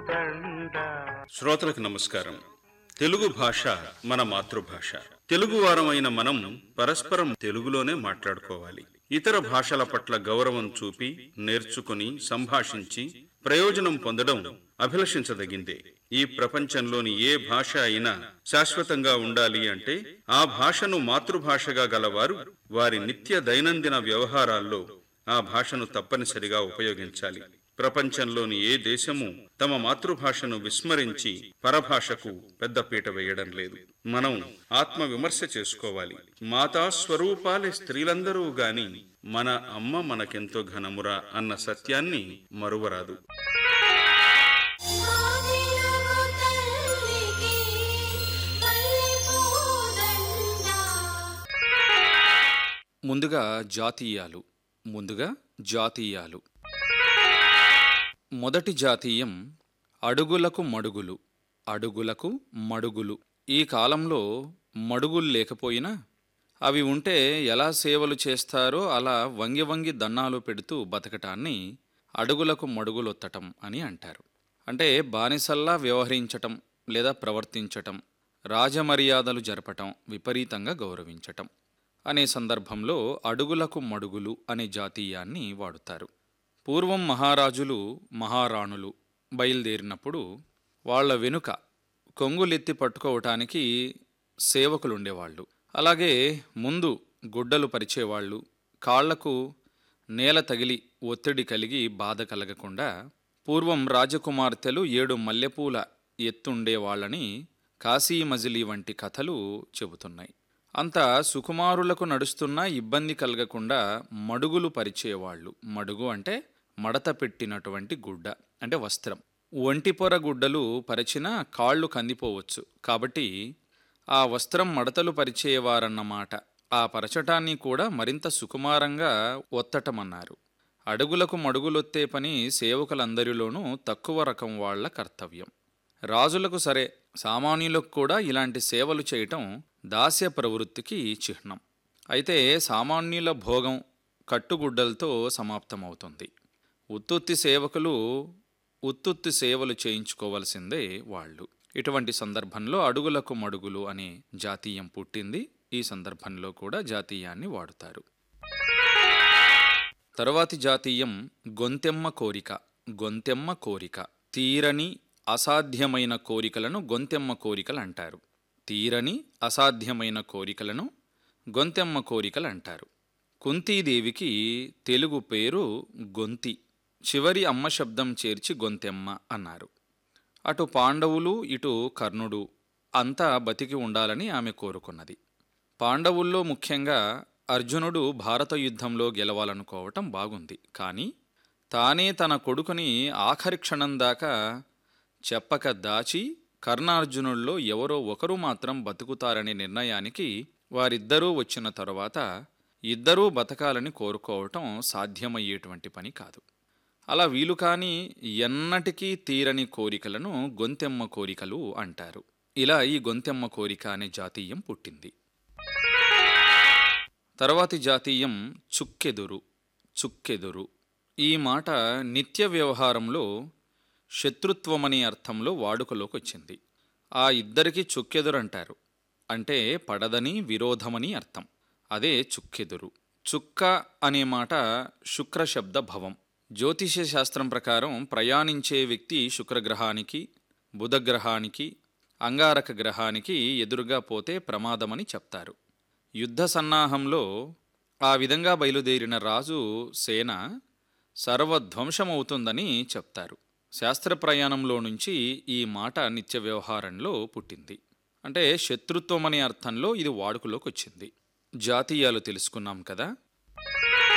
దండ శ్రోతలకు నమస్కారం తెలుగు భాష మన మాతృభాష తెలుగు వారమైన మనం పరస్పరం తెలుగులోనే మాట్లాడుకోవాలి ఇతర భాషల పట్ల గౌరవం చూపి నేర్చుకుని సంభాషించి ప్రయోజనం పొందడం అభిలషించదగిందే ఈ ప్రపంచంలోని ఏ భాష అయినా శాశ్వతంగా ఉండాలి అంటే ఆ భాషను మాతృభాషగా గలవారు వారి నిత్య దైనందిన వ్యవహారాల్లో ఆ భాషను తప్పనిసరిగా ఉపయోగించాలి ప్రపంచంలోని ఏ దేశము తమ మాతృభాషను విస్మరించి పరభాషకు పెద్దపీట వేయడం లేదు మనం ఆత్మ విమర్శ చేసుకోవాలి మాతా స్వరూపాలే స్త్రీలందరూ గాని మన అమ్మ మనకెంతో ఘనమురా అన్న సత్యాన్ని మరువరాదు ఆదిలగు తల్లికి మల్లెపూదండ ముందుగా జాతీయాలు ముందుగా జాతీయాలు మొదటి జాతీయం అడుగులకు మడుగులు అడుగులకు మడుగులు ఈ కాలంలో మడుగులు లేకపోయినా అవి ఉంటే ఎలా సేవలు చేస్తారో అలా వంగి వంగి దన్నాలు పెడుతూ బతకటాన్ని అడుగులకు మడుగులొత్తటం అని అంటారు అంటే బానిసల్లా వ్యవహరించటం లేదా ప్రవర్తించటం రాజమర్యాదలు జరపటం విపరీతంగా గౌరవించటం అనే సందర్భంలో అడుగులకు మడుగులు అనే జాతీయాన్ని వాడుతారు పూర్వం మహారాజులు మహారాణులు బయలుదేరినప్పుడు వాళ్ళ వెనుక కొంగులెత్తి పట్టుకోవటానికి సేవకులు ఉండేవాళ్ళు అలాగే ముందు గుడ్డలు పరిచేవాళ్ళు కాళ్లకు నేల తగిలి ఒత్తిడి కలిగి బాధ కలగకుండా పూర్వం రాజకుమార్తెలు ఏడు మల్లెపూల ఎత్తుండేవాళ్ళని కాశీ మజిలీ వంటి కథలు చెబుతున్నాయి అంత సుకుమారులకు నడుస్తున్నా ఇబ్బంది కలగకుండా మడుగులు పరిచేవాళ్ళు మడుగు అంటే మడత పెట్టినటువంటి గుడ్డ అంటే వస్త్రం ఒంటిపొర గుడ్డలు పరిచినా కాళ్ళు కందిపోవచ్చు కాబట్టి ఆ వస్త్రం మడతలు పరిచేవారన్నమాట ఆ పరచటాన్ని కూడా మరింత సుకుమారంగా ఒత్తటమన్నారు అడుగులకు మడుగులొత్తే పని సేవకులందరిలోనూ తక్కువ రకం వాళ్ళ కర్తవ్యం రాజులకు సరే సామాన్యులకు కూడా ఇలాంటి సేవలు చేయటం దాస్య ప్రవృత్తికి చిహ్నం అయితే సామాన్యుల భోగం కట్టుగుడ్డలతో సమాప్తమవుతుంది ఉత్తుత్తి సేవకులు ఉత్తుత్తి సేవలు చేయించుకోవలసిందే వాళ్ళు ఇటువంటి సందర్భంలో అడుగులకు మడుగులు అనే జాతీయం పుట్టింది ఈ సందర్భంలో కూడా జాతీయాన్ని వాడుతారు తరువాతి జాతీయం గొంతెమ్మ కోరిక గొంతెమ్మ కోరిక తీరని అసాధ్యమైన కోరికలను గొంతెమ్మ కోరికలు అంటారు తీరని అసాధ్యమైన కోరికలను గొంతెమ్మ కోరికలు అంటారు కుంతీదేవికి తెలుగు పేరు గొంతి చివరి అమ్మ శబ్దం చేర్చి గొంతెమ్మ అన్నారు అటు పాండవులు ఇటు కర్ణుడు అంతా బతికి ఉండాలని ఆమె కోరుకున్నది పాండవుల్లో ముఖ్యంగా అర్జునుడు భారత యుద్ధంలో గెలవాలనుకోవటం బాగుంది కానీ తానే తన కొడుకుని ఆఖరి క్షణం దాకా చెప్పక దాచి కర్ణార్జునుల్లో ఎవరో ఒకరు మాత్రం బతుకుతారనే నిర్ణయానికి వారిద్దరూ వచ్చిన తరువాత ఇద్దరూ బతకాలని కోరుకోవటం సాధ్యమయ్యేటువంటి పని కాదు అలా వీలు కాని ఎన్నటికీ తీరని కోరికలను గొంతెమ్మ కోరికలు అంటారు ఇలా ఈ గొంతెమ్మ కోరిక అనే జాతీయం పుట్టింది తర్వాతి జాతీయం చుక్కెదురు చుక్కెదురు ఈ మాట నిత్య వ్యవహారంలో శత్రుత్వమనే అర్థంలో వాడుకలోకి వచ్చింది ఆ ఇద్దరికి చుక్కెదురు అంటారు అంటే పడదని విరోధమని అర్థం అదే చుక్కెదురు చుక్క అనే మాట శుక్రశబ్ద భవం జ్యోతిష్య శాస్త్రం ప్రకారం ప్రయాణించే వ్యక్తి శుక్రగ్రహానికి బుధగ్రహానికి అంగారక గ్రహానికి ఎదురుగా పోతే ప్రమాదమని చెప్తారు యుద్ధ సన్నాహంలో ఆ విధంగా బయలుదేరిన రాజు సేన సర్వధ్వంసమవుతుందని చెప్తారు శాస్త్ర ప్రయాణంలో నుంచి ఈ మాట నిత్య వ్యవహారంలో పుట్టింది అంటే శత్రుత్వం అనే అర్థంలో ఇది వాడుకలోకి వచ్చింది జాతీయాలు తెలుసుకున్నాం కదా